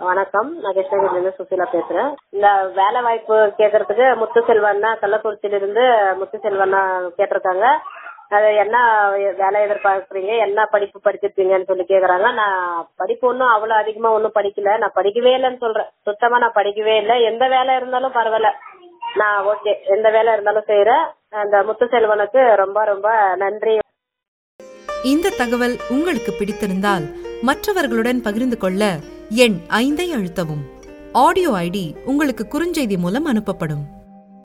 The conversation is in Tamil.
வணக்கம் நான் கிருஷ்ணகிரில இருந்து சுசீலா பேசுறேன் இந்த வேலை வாய்ப்பு கேக்குறதுக்கு முத்து செல்வண்ணா கள்ளக்குறிச்சியில இருந்து முத்து செல்வண்ணா கேட்டிருக்காங்க அது என்ன வேலை எதிர்பார்க்கறீங்க என்ன படிப்பு படிச்சிருக்கீங்கன்னு சொல்லி கேக்குறாங்க நான் படிப்பு ஒன்றும் அவ்வளவு அதிகமா ஒன்றும் படிக்கல நான் படிக்கவே இல்லைன்னு சொல்றேன் சுத்தமா நான் படிக்கவே இல்லை எந்த வேலை இருந்தாலும் பரவாயில்ல நான் ஓகே எந்த வேலை இருந்தாலும் செய்யறேன் அந்த முத்து செல்வனுக்கு ரொம்ப ரொம்ப நன்றி இந்த தகவல் உங்களுக்கு பிடித்திருந்தால் மற்றவர்களுடன் பகிர்ந்து கொள்ள எண் ஐந்தை அழுத்தவும் ஆடியோ ஐடி உங்களுக்கு குறுஞ்செய்தி மூலம் அனுப்பப்படும்